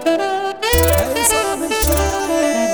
عصام الشاعر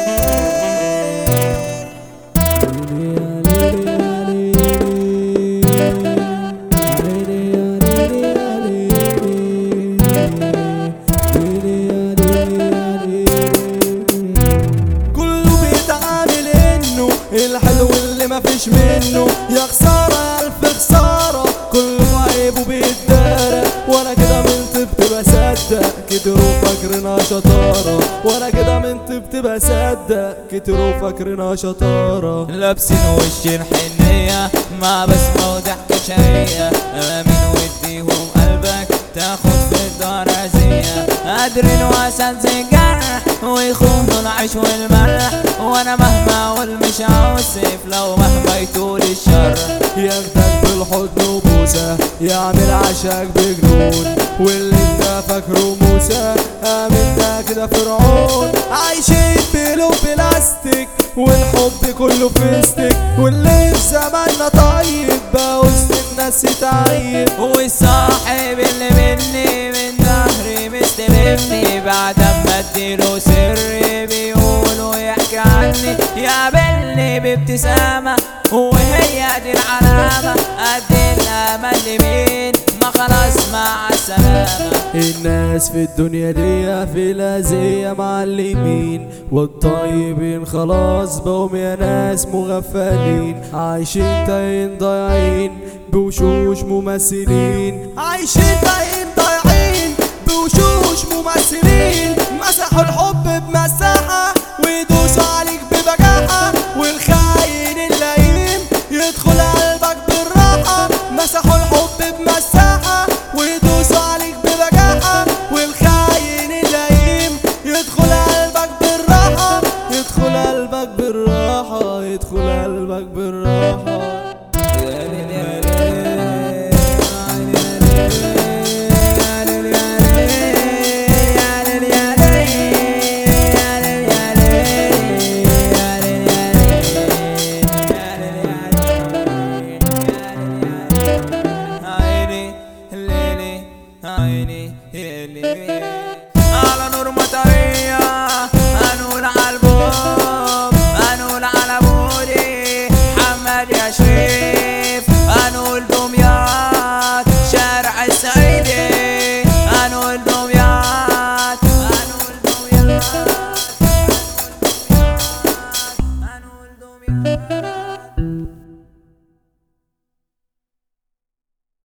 كله بيتعامل انه الحلو اللي مفيش منه يا خسارة الف خسارة كله عيبه بيتدارى وانا كده من طبت بصدق كتروا فاكرنا شطارة وانا كده من طبت بصدق كتروا فاكرنا شطارة لابسين وش الحنية مع بسمة وضحكة شقية آمين واديهم قلبك تاخد في الدار عزية قادرين واسد جرح ويخونوا العيش والملح وانا مهما اقول مش هوصف لو مهما يطول الشر ياخدك بالحضن وبوسة يعمل عشاك بجنون واللي انت فاكره موسى قام انت كده فرعون عايشين بلو بلاستيك والحب كله فيستك واللي في زماننا طيب بقى وسط الناس يتعيب والصاحب اللي مني من ظهري مستلمني بعد ما اديله سري بيقولوا يحكي عني يقابلني بابتسامة وهي دي العلامة قد الامل لمين ما خلاص مع السلامة الناس في الدنيا دي في لازية معلمين والطيبين خلاص بقوا يا ناس مغفلين عايشين تاين ضايعين بوشوش ممثلين عايشين تاين ضايعين بوشوش ممثلين مسحوا الحب بمساحة ويدوسوا عليك ببجاحة والخاين اللئيم يدخل قلبك بالراحة مسحوا الحب بمساحة ويدوسوا عليك ببجاحة والخاين اللئيم يدخل قلبك بالراحة يدخل قلبك بالراحة يدخل قلبك بالراحة عيني ليلي عيني يا ليلي